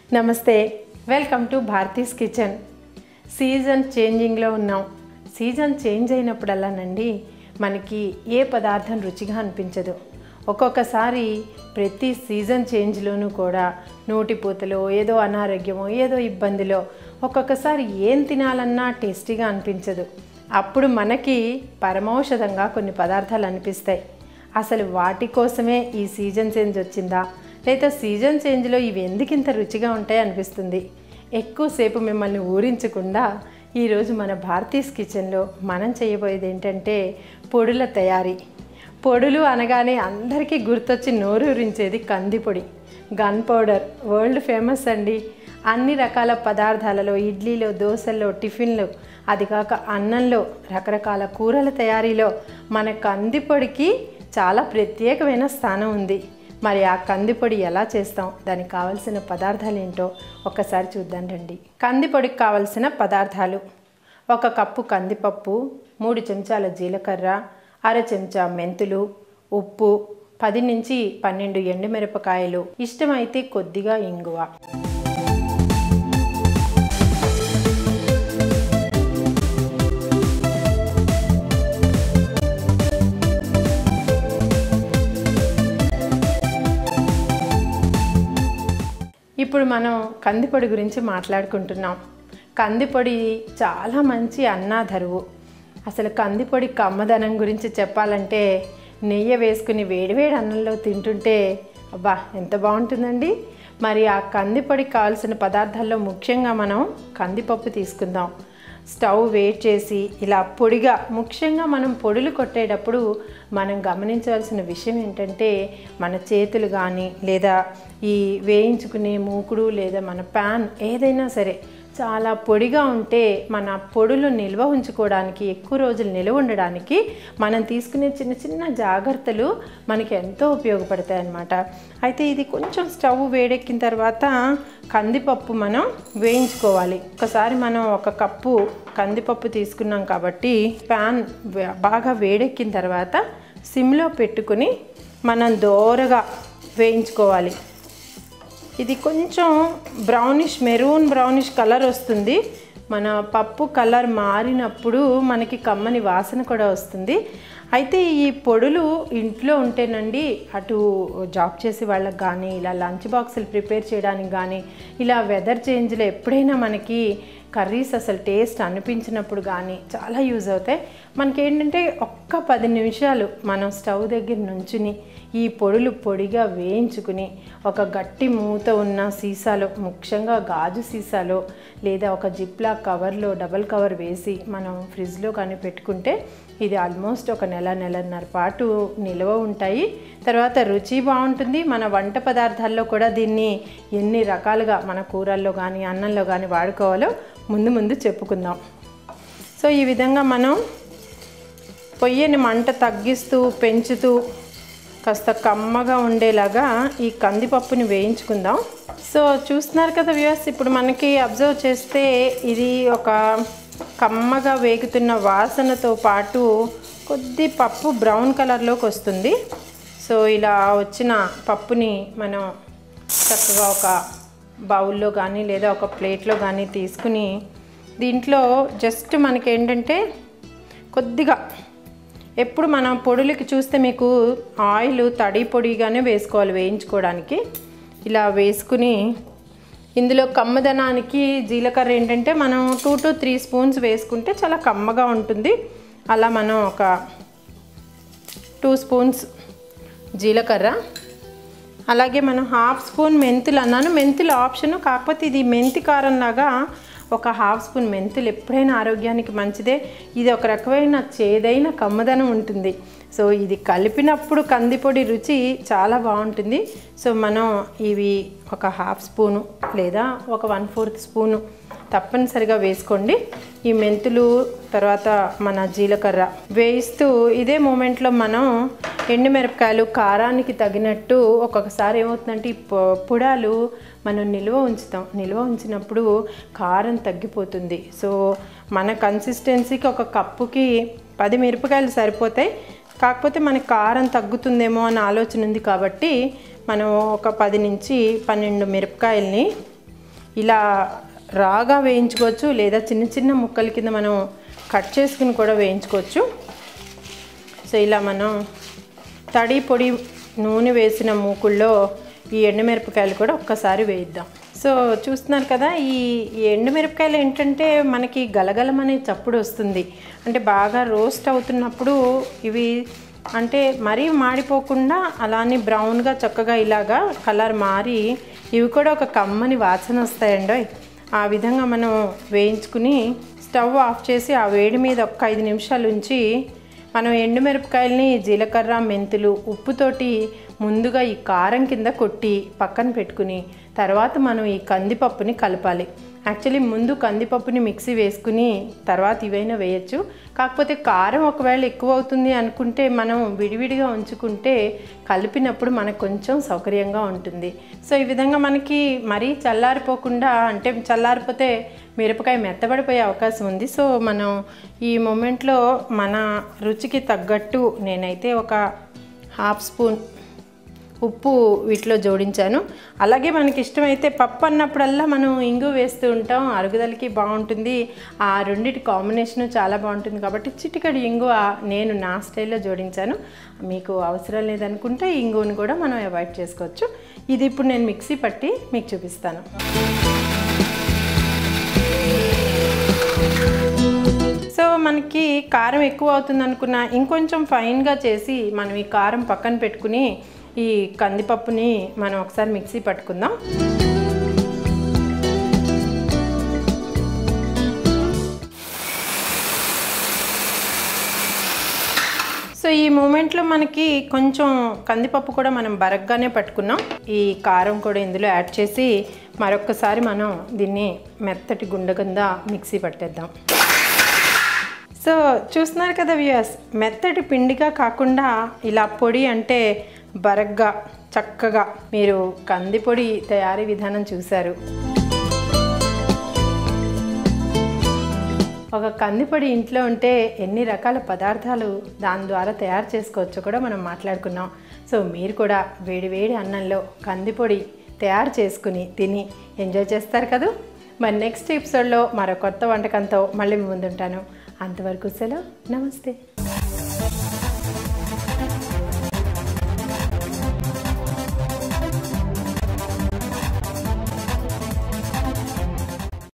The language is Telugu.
నమస్తే welcome to Bharati's kitchen season చేంజింగ్లో ఉన్నాం సీజన్ చేంజ్ అయినప్పుడల్లానండి మనకి ఏ పదార్థం రుచిగా అనిపించదు ఒక్కొక్కసారి ప్రతి సీజన్ చేంజ్లోనూ కూడా నోటిపూతలో ఏదో అనారోగ్యమో ఏదో ఇబ్బందిలో ఒక్కొక్కసారి ఏం తినాలన్నా టేస్టీగా అనిపించదు అప్పుడు మనకి పరమౌషధంగా కొన్ని పదార్థాలు అనిపిస్తాయి అసలు వాటి కోసమే ఈ సీజన్ చేంజ్ వచ్చిందా లేదా సీజన్ చేంజ్లో ఇవి ఎందుకు ఇంత రుచిగా ఉంటాయి అనిపిస్తుంది ఎక్కువసేపు మిమ్మల్ని ఊరించకుండా ఈరోజు మన భారతీస్ కిచెన్లో మనం చేయబోయేది ఏంటంటే పొడుల తయారీ పొడులు అనగానే అందరికీ గుర్తొచ్చి నోరూరించేది కందిపొడి గన్ పౌడర్ వరల్డ్ ఫేమస్ అండి అన్ని రకాల పదార్థాలలో ఇడ్లీలో దోశల్లో టిఫిన్లు అది కాక అన్నంలో రకరకాల కూరల తయారీలో మన కందిపొడికి చాలా ప్రత్యేకమైన స్థానం ఉంది మరి ఆ కందిపొడి ఎలా చేస్తాం దానికి కావలసిన పదార్థాలు ఏంటో ఒక్కసారి చూద్దాం రండి కందిపొడికి కావలసిన పదార్థాలు ఒక కప్పు కందిపప్పు మూడు చెంచాల జీలకర్ర అర చెంచా మెంతులు ఉప్పు పది నుంచి పన్నెండు ఎండుమిరపకాయలు ఇష్టమైతే కొద్దిగా ఇంగువ ఇప్పుడు మనం కందిపొడి గురించి మాట్లాడుకుంటున్నాం కందిపొడి చాలా మంచి అన్నాధరువు అసలు కందిపొడి కమ్మదనం గురించి చెప్పాలంటే నెయ్యి వేసుకుని వేడివేడి అన్నంలో తింటుంటే అబ్బా ఎంత బాగుంటుందండి మరి ఆ కందిపొడికి కావాల్సిన పదార్థాల్లో ముఖ్యంగా మనం కందిపప్పు తీసుకుందాం స్టవ్ వేట్ చేసి ఇలా పొడిగా ముఖ్యంగా మనం పొడులు కొట్టేటప్పుడు మనం గమనించవలసిన విషయం ఏంటంటే మన చేతులు కానీ లేదా ఈ వేయించుకునే మూకుడు లేదా మన ప్యాన్ ఏదైనా సరే చాలా పొడిగా ఉంటే మన పొడులు నిల్వ ఉంచుకోవడానికి ఎక్కువ రోజులు నిల్వ ఉండడానికి మనం తీసుకునే చిన్న చిన్న జాగ్రత్తలు మనకి ఎంతో ఉపయోగపడతాయి అన్నమాట అయితే ఇది కొంచెం స్టవ్ వేడెక్కిన తర్వాత కందిపప్పు మనం వేయించుకోవాలి ఒకసారి మనం ఒక కప్పు కందిపప్పు తీసుకున్నాం కాబట్టి ప్యాన్ బాగా వేడెక్కిన తర్వాత సిమ్లో పెట్టుకుని మనం దోరగా వేయించుకోవాలి ఇది కొంచెం బ్రౌనిష్ మెరూన్ బ్రౌనిష్ కలర్ వస్తుంది మన పప్పు కలర్ మారినప్పుడు మనకి కమ్మని వాసన కూడా వస్తుంది అయితే ఈ పొడులు ఇంట్లో ఉంటేనండి అటు జాబ్ చేసే వాళ్ళకి కానీ ఇలా లంచ్ బాక్సులు ప్రిపేర్ చేయడానికి కానీ ఇలా వెదర్ చేంజ్లో ఎప్పుడైనా మనకి కర్రీస్ అసలు టేస్ట్ అనిపించినప్పుడు కానీ చాలా యూజ్ అవుతాయి మనకి ఏంటంటే ఒక్క పది నిమిషాలు మనం స్టవ్ దగ్గర నుంచుని ఈ పొడులు పొడిగా వేయించుకుని ఒక గట్టి మూత ఉన్న సీసాలో ముఖ్యంగా గాజు సీసాలో లేదా ఒక జిప్లా కవర్లో డబల్ కవర్ వేసి మనం ఫ్రిడ్జ్లో కానీ పెట్టుకుంటే ఇది ఆల్మోస్ట్ ఒక నెల నెలన్నర పాటు నిల్వ ఉంటాయి తర్వాత రుచి బాగుంటుంది మన వంట పదార్థాల్లో కూడా దీన్ని ఎన్ని రకాలుగా మన కూరల్లో కానీ అన్నంలో కానీ వాడుకోవాలో ముందు ముందు చెప్పుకుందాం సో ఈ విధంగా మనం పొయ్యిని మంట తగ్గిస్తూ పెంచుతూ కాస్త కమ్మగా ఉండేలాగా ఈ కందిపప్పుని వేయించుకుందాం సో చూస్తున్నారు కదా వ్యూస్ ఇప్పుడు మనకి అబ్జర్వ్ చేస్తే ఇది ఒక కమ్మగా వేగుతున్న వాసనతో పాటు కొద్ది పప్పు బ్రౌన్ కలర్లోకి వస్తుంది సో ఇలా వచ్చిన పప్పుని మనం చక్కగా ఒక బౌల్లో కానీ లేదా ఒక ప్లేట్లో కానీ తీసుకుని దీంట్లో జస్ట్ మనకి ఏంటంటే కొద్దిగా ఎప్పుడు మనం పొడులకి చూస్తే మీకు ఆయిల్ తడి పొడిగానే వేసుకోవాలి వేయించుకోవడానికి ఇలా వేసుకుని ఇందులో కమ్మదనానికి జీలకర్ర ఏంటంటే మనం టూ టు త్రీ స్పూన్స్ వేసుకుంటే చాలా కమ్మగా ఉంటుంది అలా మనం ఒక టూ స్పూన్స్ జీలకర్ర అలాగే మనం హాఫ్ స్పూన్ మెంతులు అన్నాను మెంతులు ఆప్షన్ కాకపోతే ఇది మెంతి కారంలాగా ఒక హాఫ్ స్పూన్ మెంతులు ఎప్పుడైనా ఆరోగ్యానికి మంచిదే ఇది ఒక రకమైన చేదైన కమ్మదనం ఉంటుంది సో ఇది కలిపినప్పుడు కందిపొడి రుచి చాలా బాగుంటుంది సో మనం ఇవి ఒక హాఫ్ స్పూను లేదా ఒక వన్ ఫోర్త్ స్పూను తప్పనిసరిగా వేసుకోండి ఈ మెంతులు తర్వాత మన జీలకర్ర వేయిస్తూ ఇదే మూమెంట్లో మనం ఎండుమిరపకాయలు కారానికి తగినట్టు ఒక్కొక్కసారి ఏమవుతుందంటే ఈ పొడాలు మనం నిల్వ ఉంచుతాం నిల్వ ఉంచినప్పుడు కారం తగ్గిపోతుంది సో మన కన్సిస్టెన్సీకి ఒక కప్పుకి పది మిరపకాయలు సరిపోతాయి కాకపోతే మనకి కారం తగ్గుతుందేమో అన్న ఆలోచన ఉంది కాబట్టి మనం ఒక పది నుంచి పన్నెండు మిరపకాయల్ని ఇలా రాగా వేయించుకోవచ్చు లేదా చిన్న చిన్న ముక్కల కింద మనం కట్ చేసుకుని కూడా వేయించుకోవచ్చు సో ఇలా మనం తడి పొడి నూనె వేసిన మూకుల్లో ఈ ఎండుమిరపకాయలు కూడా ఒక్కసారి వేయిద్దాం సో చూస్తున్నారు కదా ఈ ఈ ఎండుమిరపకాయలు ఏంటంటే మనకి గలగలమనే చప్పుడు వస్తుంది అంటే బాగా రోస్ట్ అవుతున్నప్పుడు ఇవి అంటే మరీ మాడిపోకుండా అలానే బ్రౌన్గా చక్కగా ఇలాగా కలర్ మారి ఇవి కూడా ఒక కమ్మని వాసన వస్తాయండి ఆ విధంగా మనం వేయించుకుని స్టవ్ ఆఫ్ చేసి ఆ వేడి మీద ఒక్క ఐదు నిమిషాలు ఉంచి మనం ఎండుమిరపకాయలని జీలకర్ర మెంతులు ఉప్పుతోటి ముందుగా ఈ కారం కింద కొట్టి పక్కన పెట్టుకుని తర్వాత మనం ఈ కందిపప్పుని కలపాలి యాక్చువల్లీ ముందు కందిపప్పుని మిక్సీ వేసుకుని తర్వాత ఇవైనా వేయచ్చు కాకపోతే కారం ఒకవేళ ఎక్కువ అవుతుంది అనుకుంటే మనం విడివిడిగా ఉంచుకుంటే కలిపినప్పుడు మనకు కొంచెం సౌకర్యంగా ఉంటుంది సో ఈ విధంగా మనకి మరీ చల్లారిపోకుండా అంటే చల్లారిపోతే మిరపకాయ మెత్తబడిపోయే అవకాశం ఉంది సో మనం ఈ మూమెంట్లో మన రుచికి తగ్గట్టు నేనైతే ఒక హాఫ్ స్పూన్ ఉప్పు వీటిలో జోడించాను అలాగే మనకి ఇష్టమైతే పప్పు అన్నప్పుడల్లా మనం ఇంగు వేస్తూ ఉంటాం అరుగుదలకి బాగుంటుంది ఆ రెండిటి కాంబినేషన్ చాలా బాగుంటుంది కాబట్టి చిటికడి ఇంగు నేను నా స్టైల్లో జోడించాను మీకు అవసరం లేదనుకుంటే ఇంగుని కూడా మనం అవాయిడ్ చేసుకోవచ్చు ఇది ఇప్పుడు నేను మిక్సీ పట్టి మీకు చూపిస్తాను సో మనకి కారం ఎక్కువ అవుతుంది అనుకున్న ఇంకొంచెం ఫైన్గా చేసి మనం ఈ కారం పక్కన పెట్టుకుని ఈ కందిపప్పుని మనం ఒకసారి మిక్సీ పట్టుకుందాం సో ఈ మూమెంట్లో మనకి కొంచెం కందిపప్పు కూడా మనం బరగ్గానే పట్టుకున్నాం ఈ కారం కూడా ఇందులో యాడ్ చేసి మరొకసారి మనం దీన్ని మెత్తటి గుండె కింద మిక్సీ పట్టేద్దాం సో చూస్తున్నారు కదా వ్యూయర్స్ మెత్తటి పిండిగా కాకుండా ఇలా పొడి అంటే బరగ్గా చక్కగా మీరు కంది పొడి తయారీ విధానం చూశారు ఒక కందిపొడి ఇంట్లో ఉంటే ఎన్ని రకాల పదార్థాలు దాని ద్వారా తయారు చేసుకోవచ్చో కూడా మనం మాట్లాడుకున్నాం సో మీరు కూడా వేడి వేడి అన్నంలో కందిపొడి తయారు చేసుకుని తిని ఎంజాయ్ చేస్తారు కదా మరి నెక్స్ట్ ఎపిసోడ్లో మరో కొత్త వంటకంతో మళ్ళీ మీ ముందుంటాను అంతవరకు సెలవు నమస్తే